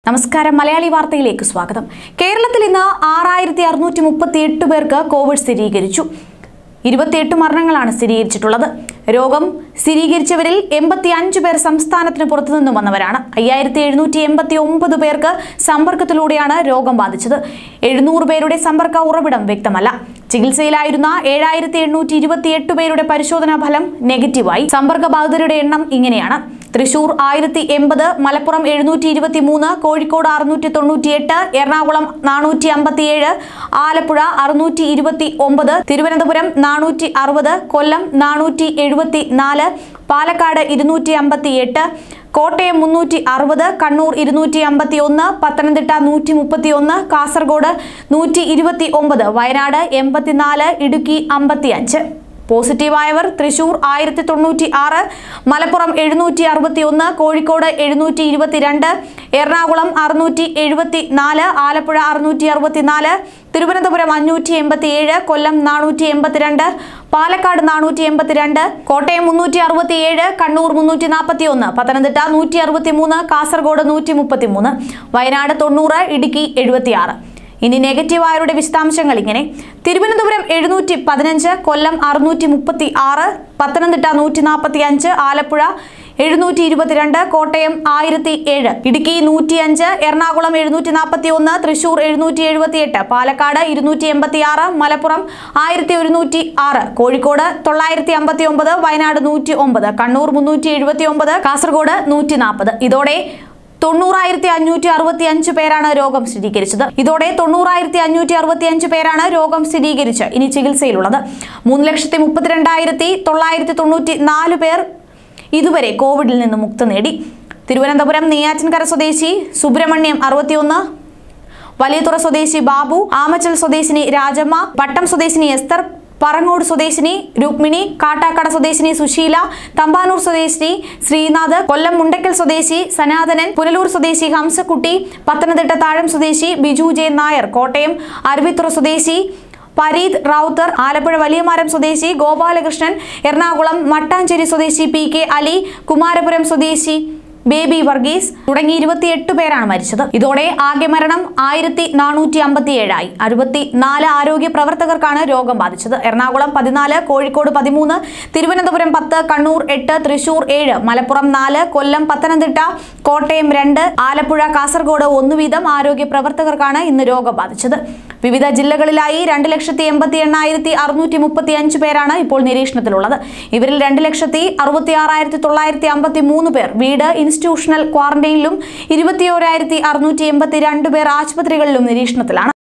നമസ്കാരം മലയാളി വാർത്തയിലേക്ക് സ്വാഗതം കേരളത്തിൽ ഇന്ന് ആറായിരത്തി അറുന്നൂറ്റി മുപ്പത്തി എട്ട് പേർക്ക് കോവിഡ് സ്ഥിരീകരിച്ചു ഇരുപത്തിയെട്ട് മരണങ്ങളാണ് സ്ഥിരീകരിച്ചിട്ടുള്ളത് രോഗം സ്ഥിരീകരിച്ചവരിൽ എൺപത്തി അഞ്ച് പേർ സംസ്ഥാനത്തിന് പുറത്തുനിന്നും വന്നവരാണ് അയ്യായിരത്തി എഴുന്നൂറ്റി എൺപത്തി ഒമ്പത് പേർക്ക് സമ്പർക്കത്തിലൂടെയാണ് രോഗം ബാധിച്ചത് എഴുന്നൂറ് പേരുടെ സമ്പർക്ക ഉറവിടം വ്യക്തമല്ല ചികിത്സയിലായിരുന്ന ഏഴായിരത്തി എണ്ണൂറ്റി ഇരുപത്തിയെട്ട് പേരുടെ പരിശോധനാ ഫലം നെഗറ്റീവായി സമ്പർക്ക ബാധിതരുടെ എണ്ണം ഇങ്ങനെയാണ് തൃശൂർ ആയിരത്തി എൺപത് മലപ്പുറം എഴുന്നൂറ്റി ഇരുപത്തി മൂന്ന് കോഴിക്കോട് അറുന്നൂറ്റി തൊണ്ണൂറ്റി എട്ട് എറണാകുളം നാനൂറ്റി അമ്പത്തിയേഴ് ആലപ്പുഴ അറുന്നൂറ്റി ഇരുപത്തി ഒമ്പത് തിരുവനന്തപുരം നാനൂറ്റി അറുപത് കൊല്ലം നാനൂറ്റി എഴുപത്തി നാല് പാലക്കാട് ഇരുന്നൂറ്റി അമ്പത്തി എട്ട് കോട്ടയം മുന്നൂറ്റി അറുപത് കണ്ണൂർ ഇരുന്നൂറ്റി അമ്പത്തി ഒന്ന് പത്തനംതിട്ട നൂറ്റി മുപ്പത്തി ഒന്ന് കാസർഗോഡ് നൂറ്റി ഇരുപത്തി ഒമ്പത് വയനാട് എൺപത്തിനാല് ഇടുക്കി അമ്പത്തി അഞ്ച് പോസിറ്റീവായവർ തൃശൂർ ആയിരത്തി തൊണ്ണൂറ്റി ആറ് മലപ്പുറം എഴുന്നൂറ്റി അറുപത്തി ഒന്ന് കോഴിക്കോട് എഴുന്നൂറ്റി ഇരുപത്തിരണ്ട് എറണാകുളം അറുന്നൂറ്റി എഴുപത്തി നാല് ആലപ്പുഴ അറുന്നൂറ്റി അറുപത്തി നാല് തിരുവനന്തപുരം അഞ്ഞൂറ്റി എൺപത്തി ഏഴ് കൊല്ലം നാനൂറ്റി എൺപത്തിരണ്ട് പാലക്കാട് നാനൂറ്റി എൺപത്തിരണ്ട് കോട്ടയം മുന്നൂറ്റി അറുപത്തി ഏഴ് കണ്ണൂർ മുന്നൂറ്റി നാൽപ്പത്തി ഒന്ന് പത്തനംതിട്ട നൂറ്റി അറുപത്തി മൂന്ന് കാസർഗോഡ് നൂറ്റി മുപ്പത്തി മൂന്ന് വയനാട് തൊണ്ണൂറ് ഇടുക്കി എഴുപത്തിയാറ് ഇനി നെഗറ്റീവായവരുടെ വിശദാംശങ്ങൾ ഇങ്ങനെ തിരുവനന്തപുരം എഴുന്നൂറ്റി പതിനഞ്ച് കൊല്ലം അറുന്നൂറ്റി മുപ്പത്തി ആറ് പത്തനംതിട്ട നൂറ്റി നാൽപ്പത്തി അഞ്ച് ആലപ്പുഴ എഴുന്നൂറ്റി ഇരുപത്തിരണ്ട് കോട്ടയം ആയിരത്തി ഏഴ് ഇടുക്കി നൂറ്റിയഞ്ച് എറണാകുളം എഴുന്നൂറ്റി നാൽപ്പത്തി ഒന്ന് തൃശൂർ എഴുന്നൂറ്റി എഴുപത്തി എട്ട് പാലക്കാട് ഇരുന്നൂറ്റി എൺപത്തി ആറ് മലപ്പുറം ആയിരത്തി ഒരുന്നൂറ്റി ആറ് കോഴിക്കോട് തൊള്ളായിരത്തി അമ്പത്തി ഒമ്പത് വയനാട് നൂറ്റി ഒമ്പത് കണ്ണൂർ മുന്നൂറ്റി എഴുപത്തി ഒമ്പത് കാസർഗോഡ് നൂറ്റി നാൽപ്പത് ഇതോടെ തൊണ്ണൂറായിരത്തി അഞ്ഞൂറ്റി അറുപത്തി അഞ്ച് പേരാണ് രോഗം സ്ഥിരീകരിച്ചത് ഇതോടെ തൊണ്ണൂറായിരത്തി അഞ്ഞൂറ്റി അറുപത്തി അഞ്ച് പേരാണ് രോഗം സ്ഥിരീകരിച്ച് ഇനി ചികിത്സയിലുള്ളത് മൂന്ന് ലക്ഷത്തി മുപ്പത്തിരണ്ടായിരത്തി തൊള്ളായിരത്തി തൊണ്ണൂറ്റി നാല് പേർ ഇതുവരെ കോവിഡിൽ നിന്ന് മുക്തി നേടി തിരുവനന്തപുരം നെയ്യാറ്റിൻകര സ്വദേശി സുബ്രഹ്മണ്യം അറുപത്തിയൊന്ന് വലിയതുറ സ്വദേശി ബാബു ആമച്ചൽ സ്വദേശിനി രാജമ്മ പട്ടം സ്വദേശിനി എസ്തർ പറങ്ങോട് സ്വദേശിനി രുക്മിണി കാട്ടാക്കട സ്വദേശിനി സുശീല തമ്പാനൂർ സ്വദേശിനി ശ്രീനാഥ് കൊല്ലം മുണ്ടക്കൽ സ്വദേശി സനാതനൻ പുനലൂർ സ്വദേശി ഹംസക്കുട്ടി പത്തനംതിട്ട താഴം സ്വദേശി ബിജു ജെ നായർ കോട്ടയം അരുവിത്തുറ സ്വദേശി പരീത് റൌത്തർ ആലപ്പുഴ വലിയമാരം സ്വദേശി ഗോപാലകൃഷ്ണൻ എറണാകുളം മട്ടാഞ്ചേരി സ്വദേശി പി കെ അലി കുമാരപുരം സ്വദേശി ബേബി വർഗീസ് തുടങ്ങി ഇരുപത്തിയെട്ട് പേരാണ് മരിച്ചത് ഇതോടെ ആകെ മരണം ആയിരത്തി നാനൂറ്റി അമ്പത്തി ഏഴായി അറുപത്തി നാല് ആരോഗ്യ പ്രവർത്തകർക്കാണ് രോഗം ബാധിച്ചത് എറണാകുളം പതിനാല് കോഴിക്കോട് പതിമൂന്ന് തിരുവനന്തപുരം പത്ത് കണ്ണൂർ എട്ട് തൃശൂർ ഏഴ് മലപ്പുറം നാല് കൊല്ലം പത്തനംതിട്ട കോട്ടയം രണ്ട് ആലപ്പുഴ കാസർഗോഡ് ഒന്ന് വീതം ആരോഗ്യ പ്രവർത്തകർക്കാണ് ഇന്ന് രോഗം ബാധിച്ചത് വിവിധ ജില്ലകളിലായി രണ്ട് ലക്ഷത്തി എൺപത്തി എണ്ണായിരത്തി അറുന്നൂറ്റി മുപ്പത്തി അഞ്ച് പേരാണ് ഇപ്പോൾ നിരീക്ഷണത്തിലുള്ളത് ഇവരിൽ രണ്ട് ലക്ഷത്തി അറുപത്തി ആറായിരത്തി തൊള്ളായിരത്തി അമ്പത്തി മൂന്ന് പേർ വീട് ഇൻസ്റ്റിറ്റ്യൂഷണൽ ക്വാറന്റൈനിലും ഇരുപത്തിയോരായിരത്തി അറുന്നൂറ്റി എൺപത്തി രണ്ട് പേർ ആശുപത്രികളിലും നിരീക്ഷണത്തിലാണ്